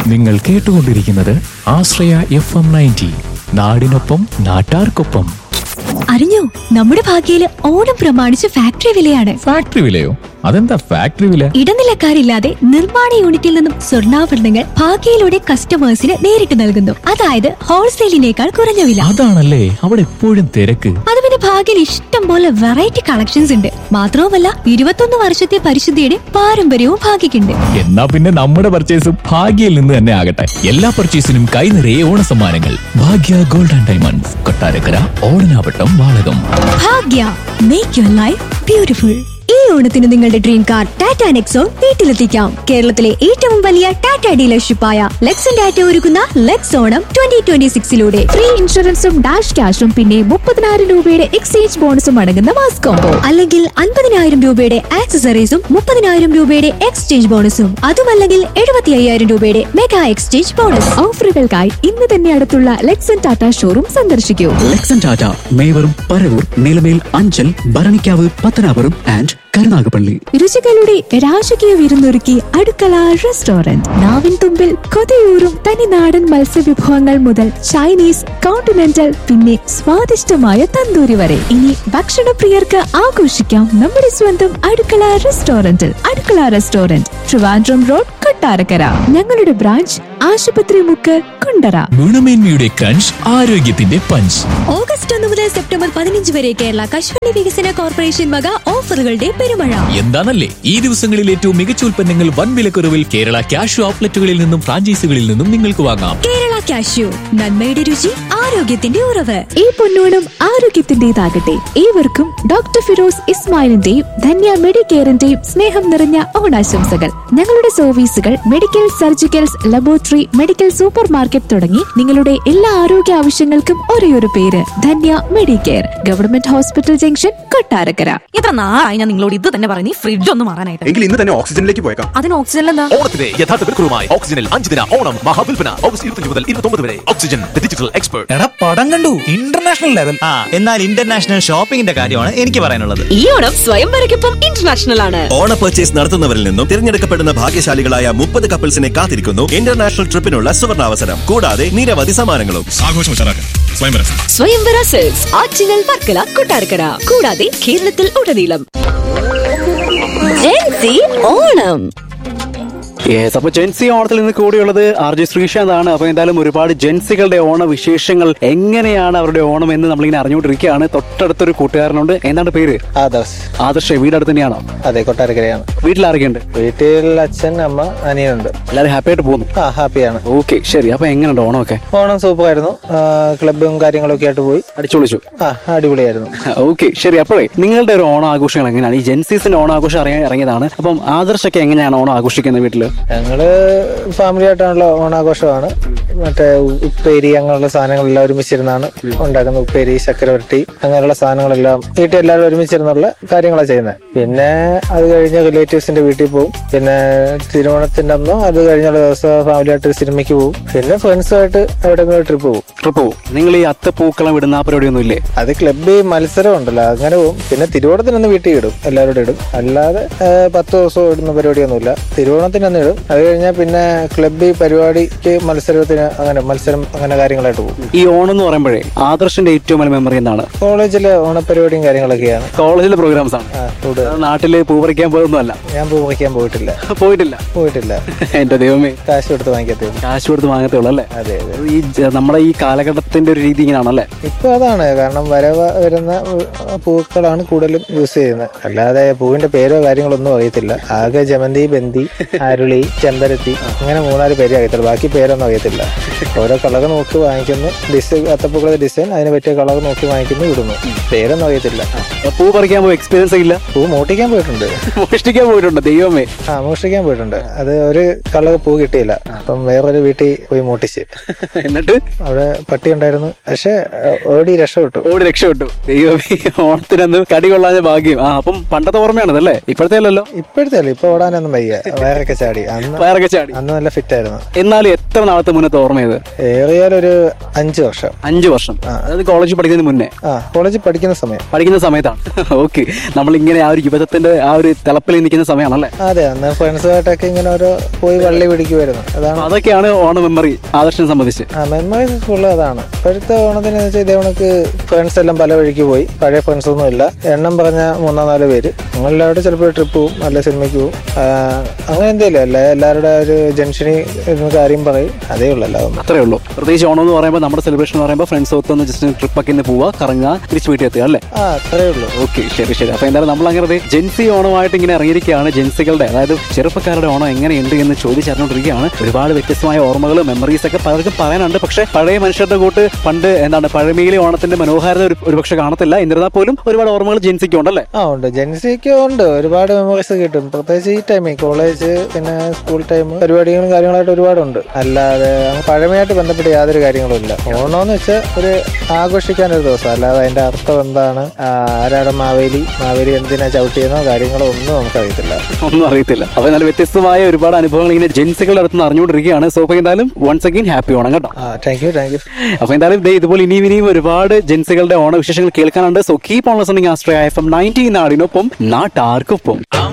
നിങ്ങൾ കേട്ടുകൊണ്ടിരിക്കുന്നത് ആശ്രയ F M ninety നാടിനൊപ്പം നാട്ടാർക്കൊപ്പം അറിഞ്ഞോ നമ്മുടെ ഭാഗ്യയില് ഓണം പ്രമാണിച്ച് ഫാക്ടറി വിലയാണ് ഫാക്ടറി വിലയോ അതെന്താ ഫാക്ടറി വില ഇടനിലക്കാരില്ലാതെ നിർമ്മാണ യൂണിറ്റിൽ നിന്നും സ്വർണ്ണാഭരണങ്ങൾ ഭാഗ്യയിലൂടെ കസ്റ്റമേഴ്സിന് നേരിട്ട് നൽകുന്നു അതായത് ഹോൾസെയിലിനേക്കാൾ കുറഞ്ഞ വില അതാണല്ലേ അവിടെ എപ്പോഴും തിരക്ക് അത് പിന്നെ ഭാഗ്യയിൽ ഇഷ്ടം പോലെ വെറൈറ്റി കളക്ഷൻസ് ഉണ്ട് മാത്രവുമല്ല ഇരുപത്തൊന്ന് വർഷത്തെ പരിശുദ്ധിയുടെ പാരമ്പര്യവും ഭാഗ്യക്കുണ്ട് എന്നാ പിന്നെ നമ്മുടെ പർച്ചേസും ഭാഗ്യയിൽ നിന്ന് തന്നെ ആകട്ടെ എല്ലാ പർച്ചേസിനും കൈ നിറയെ ഓണസമ്മാനങ്ങൾ Bhagya gold and diamonds Kottarakkara Odanavattam Valakam Bhagya make your life beautiful ഈ ഓണത്തിന് നിങ്ങളുടെ ഡ്രീം കാർ ടാറ്റ നെക്സോൺ വീട്ടിലെത്തിക്കാം കേരളത്തിലെ ഏറ്റവും വലിയ ടാറ്റ ഡീലർഷിപ്പായ ലെക്സൺ ടാറ്റ ഒരുക്കുന്ന ലെക്സ് ഓണം ട്വന്റി ട്വന്റി സിക്സിലൂടെ ഫ്രീ ഇൻഷുറൻസും ഡാഷ് ക്യാഷും പിന്നെ മുപ്പതിനായിരം രൂപയുടെ എക്സ്ചേഞ്ച് ബോണസും അടങ്ങുന്ന മാസ് കോംബോ അല്ലെങ്കിൽ അൻപതിനായിരം രൂപയുടെ ആക്സസറീസും മുപ്പതിനായിരം രൂപയുടെ എക്സ്ചേഞ്ച് ബോണസും അതുമല്ലെങ്കിൽ എഴുപത്തി അയ്യായിരം രൂപയുടെ മെഗാ എക്സ്ചേഞ്ച് ബോണസ് ഓഫറുകൾക്കായി ഇന്ന് തന്നെ അടുത്തുള്ള ലെക്സൺ ടാറ്റ ഷോറൂം സന്ദർശിക്കൂ ലക്സൺ ടാറ്റ മേവറും പരവൂർ നിലമേൽ അഞ്ചൽ ഭരണിക്കാവ് പത്തനാപുരം ആൻഡ് കരുനാഗപ്പള്ളി രുചികളുടെ രാജകീയ വിരുന്നൊരുക്കി അടുക്കള റെസ്റ്റോറന്റ് നാവിൻ തുമ്പിൽ കൊതിയൂറും തനിനാടൻ മത്സ്യവിഭവങ്ങൾ മുതൽ ചൈനീസ് കോണ്ടിനെന്റൽ പിന്നെ സ്വാദിഷ്ടമായ തന്തൂരി വരെ ഇനി ഭക്ഷണപ്രിയർക്ക് ആഘോഷിക്കാം നമ്മുടെ സ്വന്തം അടുക്കള റെസ്റ്റോറന്റിൽ അടുക്കള റെസ്റ്റോറന്റ് ട്രിവാൻഡ്രം റോഡ് കൊട്ടാരക്കര ഞങ്ങളുടെ ബ്രാഞ്ച് ആശുപത്രി മുക്ക് കുണ്ടറ ഗുണമേന്മയുടെ ക്രഞ്ച് ആരോഗ്യത്തിന്റെ പഞ്ച് ഓഗസ്റ്റ് ഒന്ന് മുതൽ സെപ്റ്റംബർ പതിനഞ്ച് വരെ കേരള കശുവണ്ടി വികസന കോർപ്പറേഷൻ വക ഓഫറുകളുടെ പെരുമഴ എന്താണല്ലേ ഈ ദിവസങ്ങളിൽ ഏറ്റവും മികച്ച ഉൽപ്പന്നങ്ങൾ വൻ വിലക്കുറവിൽ കേരള ക്യാഷ് ഔട്ട്ലെറ്റുകളിൽ നിന്നും ഫ്രാഞ്ചൈസികളിൽ നിന്നും നിങ്ങൾക്ക് വാങ്ങാം കേരള കാഷ്യൂ നന്മയുടെ രുചി ആരോഗ്യത്തിന്റെ ഉറവ് ഈ പൊന്നോണം ആരോഗ്യത്തിന്റേതാകട്ടെ ഏവർക്കും ഡോക്ടർ ഫിറോസ് ഇസ്മായിലിന്റെയും ധന്യ മെഡിക്കെയറിന്റെയും സ്നേഹം നിറഞ്ഞ ഓണാശംസകൾ ഞങ്ങളുടെ സർവീസുകൾ medical surgicals laboratory medical super market തുടങ്ങി നിങ്ങളുടെ എല്ലാ ആരോഗ്യ ആവശ്യങ്ങൾക്കും ഒരേയൊരു പേര് Dhanya Medicare government hospital junction Kottarakkara എത്ര നാളായി ഞാൻ നിങ്ങളോട് ഇത് തന്നെ പറഞ്ഞു ഫ്രിഡ്ജ് ഒന്ന് മാറാനായിട്ട് എങ്കിൽ ഇന്ന് തന്നെ ഓക്സിജനിലേക്ക് പോയേക്കാം അതിന് ഓക്സിജൻ എന്താ ഓണത്തിന്റെ യഥാർത്ഥ വിൽക്കുറുമായി ഓക്സിജനിൽ അഞ്ച് ദിന ഓണം മഹാവിൽപ്പന ഓഗസ്റ്റ് ഇരുപത്തി മുതൽ ഇരുപത്തി വരെ ഓക്സിജൻ ഡിജിറ്റൽ എക്സ്പേർട്ട് എടാ പടം കണ്ടു ഇന്റർനാഷണൽ ലെവൽ ആ എന്നാൽ ഇന്റർനാഷണൽ ഷോപ്പിംഗിന്റെ കാര്യമാണ് എനിക്ക് പറയാനുള്ളത് ഈ ഓണം സ്വയംവരയ്ക്കൊപ്പം ഇന്റർനാഷണൽ ആണ് ഓണ പർച്ചേസ് നടത്തുന്നവരിൽ നിന്നും തിരഞ്ഞെടുക്കപ്പെടുന്ന ഭാഗ്യശാലികളായ മുപ്പത് കപ്പിൾസിനെ കാത്തിരിക്കുന്നു ഇന്റർനാഷണൽ ട്രിപ്പിനുള്ള സുവർണാവസരം കൂടാതെ നിരവധി സമ്മാനങ്ങളും ആഘോഷം ഉഷാറാക്കാൻ സ്വയംവരം സ്വയംവര സെൽസ് ആറ്റിങ്ങൽ വർക്കല കൊട്ടാരക്കര കൂടാതെ കേരളത്തിൽ ഉടനീളം ഓണം യെസ് അപ്പൊ ജെൻസി ഓണത്തിൽ നിന്ന് കൂടിയുള്ളത് ആർ ജെ ശ്രീശാന്താണ് അപ്പൊ എന്തായാലും ഒരുപാട് ജെൻസികളുടെ ഓണ വിശേഷങ്ങൾ എങ്ങനെയാണ് അവരുടെ ഓണം എന്ന് നമ്മളിങ്ങനെ അറിഞ്ഞുകൊണ്ടിരിക്കുകയാണ് തൊട്ടടുത്തൊരു കൂട്ടുകാരനുണ്ട് എന്താണ് പേര് ആദർശ് ആദർശ വീടടുത്ത് തന്നെയാണോ അതെ കൊട്ടാരക്കരയാണ് വീട്ടിൽ ആരൊക്കെയുണ്ട് വീട്ടിൽ അച്ഛൻ അമ്മ അനിയനുണ്ട് എല്ലാവരും ഹാപ്പി ആയിട്ട് പോകുന്നു ആ ഹാപ്പിയാണ് ഓക്കെ ശരി അപ്പൊ എങ്ങനെയുണ്ട് ഓണമൊക്കെ ഓണം സൂപ്പറായിരുന്നു ആ, ക്ലബ്ബും കാര്യങ്ങളൊക്കെ ആയിട്ട് പോയി അടിച്ചു വിളിച്ചു ആ അടിപൊളിയായിരുന്നു ഓക്കെ ശരി അപ്പോഴേ നിങ്ങളുടെ ഒരു ഓണാഘോഷങ്ങൾ എങ്ങനെയാണ് ഈ ജെൻസീസിന്റെ ഓണാഘോഷം അറിയാൻ ഇറങ്ങിയതാണ് അപ്പം ആദർശൊക്കെ എങ്ങനെയാണ് ഓണം ആഘോഷിക്കുന്നത് വീട്ടില് ഞങ്ങള് ഫാമിലി ആയിട്ടാണുള്ള ഓണാഘോഷമാണ് മറ്റേ ഉ- ഉപ്പേരി അങ്ങനെയുള്ള സാധനങ്ങളെല്ലാം ഒരുമിച്ചിരുന്നാണ് ഉണ്ടാക്കുന്നത് ഉപ്പേരി ചക്കര വരട്ടി അങ്ങനെയുള്ള സാധനങ്ങളെല്ലാം വീട്ടിൽ എല്ലാവരും ഒരുമിച്ചിരുന്നുള്ള കാര്യങ്ങളാണ് ചെയ്യുന്നത് പിന്നെ അത് കഴിഞ്ഞ് റിലേറ്റീവ്സിന്റെ വീട്ടിൽ പോകും പിന്നെ തിരുവോണത്തിന്റെ അന്നോ അത് കഴിഞ്ഞുള്ള ദിവസം ഫാമിലി ആയിട്ട് ഒരു സിനിമയ്ക്ക് പോകും പിന്നെ ഫ്രണ്ട്സുമായിട്ട് എവിടെയെങ്കിലും ട്രിപ്പ് പോകും ട്രിപ്പ് പോകും നിങ്ങൾ ഈ അത്തപ്പൂക്കളം ഇടുന്ന ആ പരിപാടിയൊന്നും ഇല്ലേ അത് ക്ലബ്ബിൽ മത്സരം ഉണ്ടല്ലോ അങ്ങനെ പോകും പിന്നെ തിരുവോണത്തിനൊന്ന് വീട്ടിൽ ഇടും എല്ലാവരോടും ഇടും അല്ലാതെ ആ, പത്ത് ദിവസം ഇടുന്ന പരിപാടിയൊന്നുമില്ല തിരുവോണത്തിനൊന്ന് ഇടും അത് കഴിഞ്ഞാൽ പിന്നെ ക്ലബ്ബിൽ പരിപാടിക്ക് മത്സരത്തിന് അങ്ങനെ മത്സരം അങ്ങനെ കാര്യങ്ങളായിട്ട് പോകും ഈ ഓണം എന്ന് പറയുമ്പോഴേ ആദർശിന്റെ ഏറ്റവും വലിയ മെമ്മറി എന്താണ് കോളേജിലെ ഓണപ്പരിപാടിയും കാര്യങ്ങളൊക്കെയാണ് കോളേജിലെ പ്രോഗ്രാംസ് ആണ് ആ കൂടുതൽ അത് നാട്ടില് പൂ പറിക്കാൻ പോയൊന്നുമല്ല ഞാൻ പൂ വയ്ക്കാൻ പോയിട്ടില്ല പോയിട്ടില്ല പോയിട്ടില്ല എന്റെ ദൈവമേ കാശ് കൊടുത്ത് വാങ്ങിക്കത്തേ ഉള്ളൂ. കാശ് കൊടുത്ത് വാങ്ങത്തേ ഉള്ളൂ അല്ലേ അതെ അതെ ഈ ജ- നമ്മുടെ ഈ കാലഘട്ടത്തിന്റെ ഒരു രീതി ഇങ്ങനെയാണല്ലേ ഇപ്പൊ അതാണ് കാരണം വരവ വരുന്ന ഉ- പൂക്കളാണ് കൂടുതലും യൂസ് ചെയ്യുന്നത് അല്ലാതെ പൂവിന്റെ പേരോ കാര്യങ്ങളോ ഒന്നും അറിയത്തില്ല ആകെ ജമന്തി ബന്തി അരുളി ചെമ്പരത്തി അങ്ങനെ മൂന്നാല് പേരേ അറിയത്തുള്ളൂ ബാക്കി പേരൊന്നും അറിയത്തില്ല ഓരോ കളർ നോക്കി വാങ്ങിക്കുന്നു ഡിസൈൻ അത്തപ്പൂക്കളുടെ ഡിസൈൻ അതിന് പറ്റിയ കളർ നോക്കി വാങ്ങിക്കുന്നു ഇടുന്നു പേരൊന്നും അറിയത്തില്ല പൂ പറിക്കാൻ പോയി എക്സ്പീരിയൻസ് ഇല്ല പൂ മോട്ടിക്കാൻ പോയിട്ടുണ്ട് മോഷ്ടിക്കാൻ പോയിട്ടുണ്ട് ദൈവമേ ആ മോഷ്ടിക്കാൻ പോയിട്ടുണ്ട് അത് ഒരു കളർ പൂ കിട്ടിയില്ല അപ്പം വേറൊരു വീട്ടിൽ പോയി മോട്ടിച്ച് എന്നിട്ട് അവിടെ പട്ടി ഉണ്ടായിരുന്നു പക്ഷെ ഓടി രക്ഷപ്പെട്ടു ഓടി രക്ഷപ്പെട്ടു ദൈവമേ ഓണത്തിനന്ന് കടി കൊള്ളാഞ്ഞ ഭാഗ്യം ആ അപ്പം പണ്ടത്തെ ഓർമ്മയാണതല്ലേ ഇപ്പോഴത്തെ അല്ലല്ലോ ഇപ്പോഴത്തെ അല്ല ഇപ്പൊ ഓടാനൊന്നും വയ്യ വയറൊക്കെ ചാടി ചാടി അന്ന് വയറൊക്കെ ചാടി അന്ന് നല്ല ഫിറ്റ് ആയിരുന്നു എന്നാലും എത്ര നാളത്തെ മുന്നത്തെ ഓർമ്മയത് ഏറിയാൽ ഒരു അഞ്ച് വർഷം അഞ്ചു വർഷം അതായത് കോളേജിൽ പഠിക്കുന്നതിന് മുന്നേ ആ കോളേജിൽ പഠിക്കുന്ന സമയം പഠിക്കുന്ന സമയത്താണ് ഓക്കെ നമ്മളിങ്ങനെ ആ ഒരു യുവത്വത്തിന്റെ ആ ഒരു തിളപ്പിൽ നിൽക്കുന്ന സമയമാണല്ലേ അതെ അന്ന് ഫ്രണ്ട്സുമായിട്ടൊക്കെ ഇങ്ങനെ ഓരോ പോയി വള്ളി പിടിക്കുമായിരുന്നു അതാണ് അതൊക്കെയാണ് ഓണ മെമ്മറി ആദർശനെ സംബന്ധിച്ച് ആ മെമ്മറീസ് ഫുള്ള് അതാണ് ഇപ്പോഴത്തെ ഓണത്തിന് വെച്ചാൽ ഇതേ കണക്ക് ഫ്രണ്ട്സ് എല്ലാം പല വഴിക്ക് പോയി പഴയ ഫ്രണ്ട്സ് ഒന്നും ഇല്ല എണ്ണം പറഞ്ഞ മൂന്നോ നാലോ പേര് ഞങ്ങളെല്ലാവരും ചിലപ്പോൾ ട്രിപ്പ് പോവും നല്ല സിനിമയ്ക്ക് പോവും ആ, അങ്ങനെ എന്തെങ്കിലും അല്ല എല്ലാവരുടെ ഒരു ജംഗ്ഷനിൽ ഇരുന്ന് കാര്യം പറയും അതേ ഉള്ളൂ അല്ല ഒന്നും അത്രേ ഉള്ളൂ പ്രത്യേകിച്ച് ഓണം എന്ന് പറയുമ്പോൾ നമ്മുടെ സെലിബ്രേഷൻ എന്ന് പറയുമ്പോൾ ഫ്രണ്ട്സ് ഒത്തൊന്ന് ജസ്റ്റ് ട്രിപ്പ് ഒക്കെ ഇന്ന് പോവുക കറങ്ങുക തിരിച്ചു വീട്ടിൽ എത്തുക അല്ലേ ആ അത്രേ ഉള്ളൂ ഓക്കെ ശരി ശരി അപ്പൊ എന്തായാലും നമ്മൾ അങ്ങനെ ദേ ജെൻസി ഓണമായിട്ട് ഇങ്ങനെ ഇറങ്ങിയിരിക്കുകയാണ് ജെൻസികളുടെ അതായത് ചെറുപ്പക്കാരുടെ ഓണം എങ്ങനെയുണ്ട് എന്ന് ചോദിച്ചറിഞ്ഞുകൊണ്ടിരിക്കുകയാണ് ഒരുപാട് വ്യത്യസ്തമായ ഓർമ്മകൾ മെമ്മറീസ് ഒക്കെ പലർക്കും പറയാനുണ്ട് പക്ഷെ പഴയ മനുഷ്യരുടെ കൂട്ട് പണ്ട് എന്താണ് പഴമയിലെ ഓണത്തിന്റെ മനോഹാരിത ഒരു ഒരുപക്ഷെ കാണത്തില്ല എന്നിരുന്നാൽ പോലും ഒരുപാട് ഓർമ്മകൾ ജെൻസിക്ക് ഉണ്ടല്ലേ ആ ഉണ്ട് ജെൻസിക്ക് ഉണ്ട് ഒരുപാട് മെമ്മറീസ് കിട്ടും പ്രത്യേകിച്ച് ഈ ടൈമിൽ കോളേജ് പിന്നെ സ്കൂൾ ടൈം പരിപാടികളും കാര്യങ്ങളായിട്ട് ഒരുപാടുണ്ട് അല്ലാതെ അങ്ങ് പഴമയായിട്ട് ബന്ധപ്പെട്ട യാതൊരു കാര്യങ്ങളും ഇല്ല ഓണമെന്ന് വെച്ചാൽ ഒരു ആഘോഷിക്കാൻ ഒരു ദിവസം അല്ലാതെ അതിന്റെ അർത്ഥം എന്താണ് ആ, ആരാണ് മാവേലി മാവേലി എന്തിനാ ചവിട്ടിയെന്നോ കാര്യങ്ങളോ ഒന്നും നമുക്കറിയത്തില്ല ഒന്നും അറിയത്തില്ല അപ്പൊ നല്ല വ്യത്യസ്തമായ ഒരുപാട് അനുഭവങ്ങൾ ഇങ്ങനെ ജെൻസികളുടെ അടുത്ത് നിന്ന് അറിഞ്ഞുകൊണ്ടിരിക്കുകയാണ് സോ അപ്പൊ എന്തായാലും വൺസ് അഗൈൻ ഹാപ്പി ഓണം കേട്ടോ ആ താങ്ക് യു താങ്ക് യു അപ്പൊ എന്തായാലും ദേ ഇതുപോലെ ഇനിയും ഇനിയും ഒരുപാട് ജെൻസികളുടെ ഓണവിശേഷങ്ങൾ കേൾക്കാനുണ്ട് so keep on listening Astra F M nineteen നാടിനൊപ്പം നാട്ടാർക്കൊപ്പം